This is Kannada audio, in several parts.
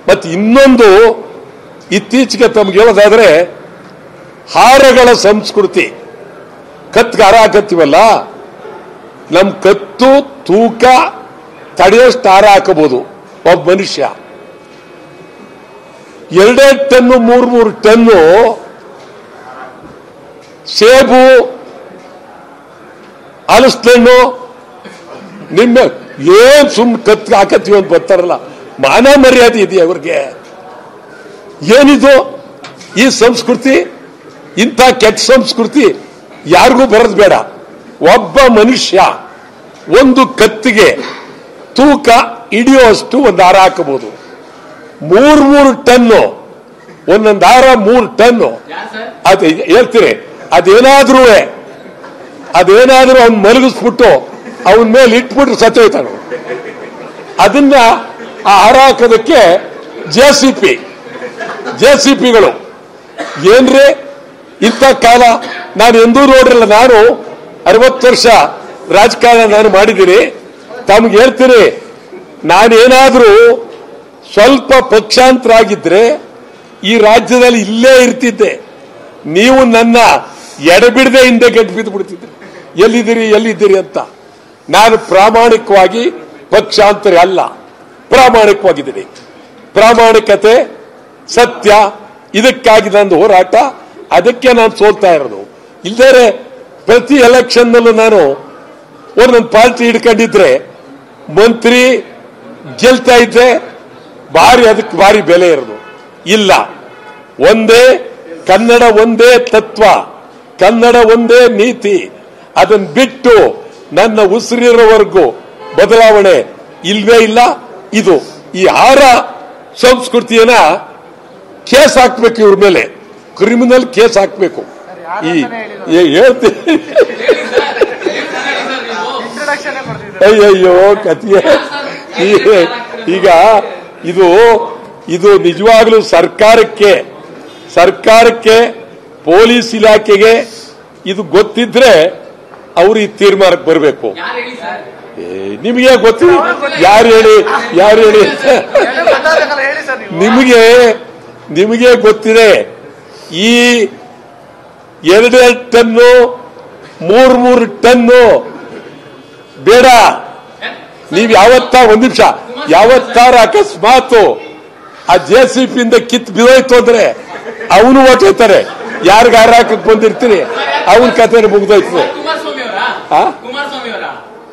ಮತ್ತು ಇನ್ನೊಂದು ಇತ್ತೀಚೆಗೆ ತಮ್ಗೆ ಹೇಳೋದಾದ್ರೆ ಹಾರಗಳ ಸಂಸ್ಕೃತಿ ಕತ್ಗೆ ಹಾರ ಹಾಕತ್ತೀವಲ್ಲ ನಮ್ ಕತ್ತು ತೂಕ ತಡೆಯಷ್ಟು ಹಾರ ಹಾಕಬಹುದು ಒಬ್ಬ ಮನುಷ್ಯ ಎರಡೇ ಟನ್ನು ಮೂರು ಮೂರು ಟನ್ನು ಸೇಬು ಹಲಸಣ್ಣು ನಿಮ್ಮ ಏನ್ ಸುಮ್ ಕತ್ ಹಾಕತ್ತೀವಿ ಅಂತ ಬರ್ತಾರಲ್ಲ ಮಾನ ಮರ್ಯಾದೆ ಇದೆಯಾ ಅವ್ರಿಗೆ ಏನಿದು ಈ ಸಂಸ್ಕೃತಿ ಇಂಥ ಕೆಟ್ಟ ಸಂಸ್ಕೃತಿ ಯಾರಿಗೂ ಬರೋದು ಬೇಡ ಒಬ್ಬ ಮನುಷ್ಯ ಒಂದು ಕತ್ತಿಗೆ ತೂಕ ಹಿಡಿಯುವಷ್ಟು ಒಂದು ಹಾರ ಹಾಕಬಹುದು ಮೂರ್ ಮೂರು ಟನ್ನು ಒಂದೊಂದು ಹಾರ ಮೂರು ಟನ್ನು ಅದು ಹೇಳ್ತೀರಿ ಅದೇನಾದ್ರೂ ಅದೇನಾದ್ರೂ ಅವ್ನು ಮಲಗಿಸ್ಬಿಟ್ಟು ಅವನ ಮೇಲೆ ಇಟ್ಬಿಟ್ರೆ ಸತ್ತೋಯ್ತಾನು ಅದನ್ನ ಆ ಹಾರ ಹಾಕೋದಕ್ಕೆ J C P J C ಪಿಗಳು ಏನ್ರಿ ಇಂಥ ಕಾಲ ನಾನು ಎಂದೂ ನೋಡಿರಲ್ಲ ನಾನು ಅರವತ್ತು ವರ್ಷ ರಾಜಕಾರಣ ನಾನು ಮಾಡಿದ್ದೀನಿ ತಮ್ಗೆ ಹೇಳ್ತೀನಿ ನಾನೇನಾದ್ರೂ ಸ್ವಲ್ಪ ಪಕ್ಷಾಂತರ ಆಗಿದ್ರೆ ಈ ರಾಜ್ಯದಲ್ಲಿ ಇಲ್ಲೇ ಇರ್ತಿದ್ದೆ ನೀವು ನನ್ನ ಎಡಬಿಡದೆ ಹಿಂದೆ ಗೆದ್ದು ಬಿದ್ದು ಬಿಡ್ತಿದ್ರಿ ಎಲ್ಲಿದ್ದೀರಿ ಎಲ್ಲಿದ್ದೀರಿ ಅಂತ ನಾನು ಪ್ರಾಮಾಣಿಕವಾಗಿ ಪಕ್ಷಾಂತರ ಅಲ್ಲ ಪ್ರಾಮಾಣಿಕವಾಗಿದ್ದೀನಿ ಪ್ರಾಮಾಣಿಕತೆ ಸತ್ಯ ಇದಕ್ಕಾಗಿ ನಂದು ಹೋರಾಟ ಅದಕ್ಕೆ ನಾನು ಸೋಲ್ತಾ ಇರೋದು ಇಲ್ಲದೇ ಪ್ರತಿ ಎಲೆಕ್ಷನ್ನಲ್ಲೂ ನಾನು ಒಂದೊಂದು ಪಾರ್ಟಿ ಹಿಡ್ಕೊಂಡಿದ್ರೆ ಮಂತ್ರಿ ಗೆಲ್ತಾ ಇದ್ದೆ ಭಾರಿ ಅದಕ್ಕೆ ಭಾರಿ ಬೆಲೆ ಇರೋದು ಇಲ್ಲ ಒಂದೇ ಕನ್ನಡ ಒಂದೇ ತತ್ವ ಕನ್ನಡ ಒಂದೇ ನೀತಿ ಅದನ್ನ ಬಿಟ್ಟು ನನ್ನ ಉಸಿರಿರೋವರೆಗೂ ಬದಲಾವಣೆ ಇಲ್ವೇ ಇಲ್ಲ ಇದು ಈ ಆಹಾರ ಸಂಸ್ಕೃತಿಯನ್ನ ಕೇಸ್ ಹಾಕ್ಬೇಕು ಇವ್ರ ಮೇಲೆ ಕ್ರಿಮಿನಲ್ ಕೇಸ್ ಹಾಕ್ಬೇಕು ಈ ಈ- ಹೇಳ್ತೀನಿ ಇಂಟ್ರೊಡಕ್ಷನ್ ಕೊಡ್ತಿದ್ರು ಅಯ್ಯಯ್ಯೋ ಕತಿಯೇ ಈ- ಈಗ ಇದು ಇದು ನಿಜವಾಗ್ಲೂ ಸರ್ಕಾರಕ್ಕೆ ಸರ್ಕಾರಕ್ಕೆ ಪೊಲೀಸ್ ಇಲಾಖೆಗೆ ಇದು ಗೊತ್ತಿದ್ರೆ ಅವರು ಈ ತೀರ್ಮಾನಕ್ಕೆ ಬರಬೇಕು ನಿಮಗೆ ಗೊತ್ತಿಲ್ಲ ಯಾರು ಹೇಳಿ ಯಾರು ಹೇಳಿ ಗೊತ್ತಾಗಲ್ಲ ಹೇಳಿ ಸರ್ ನೀವು ನಿಮಗೆ ನಿಮಗೆ ಗೊತ್ತಿದೆ ಈ ಎರಡೆರಡು ಟನ್ನು ಮೂರ್ ಮೂರು ಟನ್ನು ಬೇಡ ನೀವ್ ಯಾವತ್ತ ಒಂದ್ ನಿಮಿಷ ಯಾವತ್ತಾರ ಅಕಸ್ಮಾತ್ ಆ ಜೆ ಸಿ ಪಿಯಿಂದ ಕಿತ್ ಬಿದೋಯ್ತು ಅಂದ್ರೆ ಅವನು ಓಟೋಯ್ತಾರೆ ಯಾರಿಗ ಹಾರ ಹಾಕಕ್ ಬಂದಿರ್ತೀರಿ ಅವನ ಕತೆ ಮುಗ್ದೋಯ್ತು ಕುಮಾರಸ್ವಾಮಿ ಅವರ ಆ? ಕುಮಾರಸ್ವಾಮಿ ಅವರ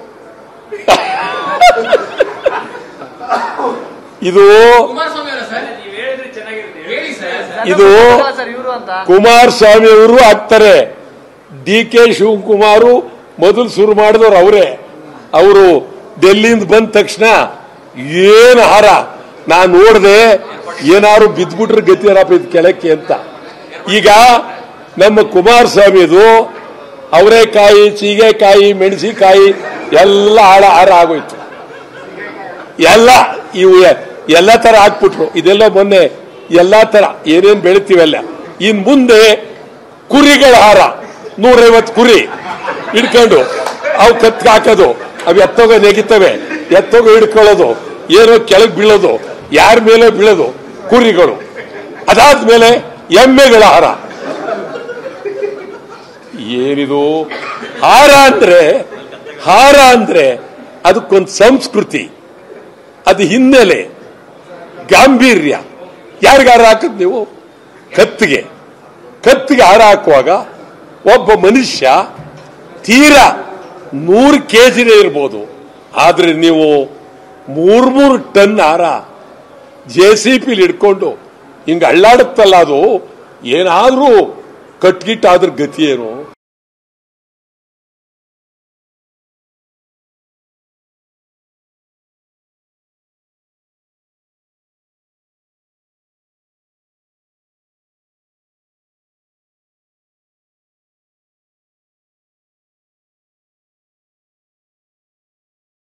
ಇದು ಕುಮಾರಸ್ವಾಮಿ ಅವರ ಸರ್ ನೀವು ಹೇಳಿದ್ರೆ ಚೆನ್ನಾಗಿರುತ್ತೆ ಹೇಳಿ ಸರ್ ಇದು ಸರ್ ಇವರು ಅಂತ ಕುಮಾರಸ್ವಾಮಿ ಅವರು ಆಗ್ತಾರೆ ಡಿ ಕೆ ಶಿವಕುಮಾರು ಮೊದಲು ಶುರು ಮಾಡಿದವರು ಅವರೇ ಅವರು ಡೆಲ್ಲಿಯಿಂದ ಬಂದ ತಕ್ಷಣ ಏನು ಹಾರ ನಾನು ನೋಡ್ದೆ ಏನಾರು ಬಿದ್ಬಿಟ್ರೆ ಗತಿ ಏನಪ್ಪ ಇದು ಕೆಳಕ್ಕೆ ಅಂತ ಈಗ ನಮ್ಮ ಕುಮಾರಸ್ವಾಮಿದು ಅವರೆಕಾಯಿ ಚೀಗೆಕಾಯಿ ಮೆಣಸಿಕಾಯಿ ಎಲ್ಲ ಹಾಳ ಹಾರ ಆಗೋಯ್ತು ಎಲ್ಲ ಇವು ಎ- ಎಲ್ಲ ತರ ಹಾಕ್ಬಿಟ್ರು ಇದೆಲ್ಲ ಮೊನ್ನೆ ಎಲ್ಲಾ ತರ ಏನೇನ್ ಬೆಳಿತೀವಲ್ಲ ಇನ್ ಮುಂದೆ ಕುರಿಗಳ ಹಾರ ನೂರೈವತ್ತು ಕುರಿ ಹಿಡ್ಕೊಂಡು ಅವು ಕತ್ಗೆ ಹಾಕೋದು ಅವು ಎತ್ತೋಗ ನೆಗಿತವೆ ಎತ್ತೋಗ ಹಿಡ್ಕೊಳ್ಳೋದು ಏನೋ ಕೆಳಗೆ ಬೀಳೋದು ಯಾರ ಮೇಲೆ ಬೀಳೋದು ಕುರಿಗಳು ಅದಾದ್ಮೇಲೆ ಎಮ್ಮೆಗಳ ಹಾರ ಏನಿದು ಹಾರ ಅಂದ್ರೆ ಹಾರ ಅಂದ್ರೆ ಅದಕ್ಕೊಂದು ಸಂಸ್ಕೃತಿ ಅದು ಹಿನ್ನೆಲೆ ಗಾಂಭೀರ್ಯ ಯಾರಿಗೆ ಹಾರ ಹಾಕದ್ ನೀವು ಕತ್ತಿಗೆ ಕತ್ತಿಗೆ ಹಾರ ಹಾಕುವಾಗ ಒಬ್ಬ ಮನುಷ್ಯ ತೀರಾ ನೂರು ಕೆಜಿನೇ ಇರ್ಬೋದು ಆದ್ರೆ ನೀವು ಮೂರ್ ಮೂರು ಟನ್ ಹಾರ ಜೆ ಸಿ ಪಿಲಿ ಹಿಡ್ಕೊಂಡು ಹಿಂಗ ಅಳ್ಳಾಡುತ್ತಲ್ಲ ಅದು ಏನಾದ್ರೂ ಕಟ್ಗಿಟ್ಟಾದ್ರ ಗತಿ ಏನು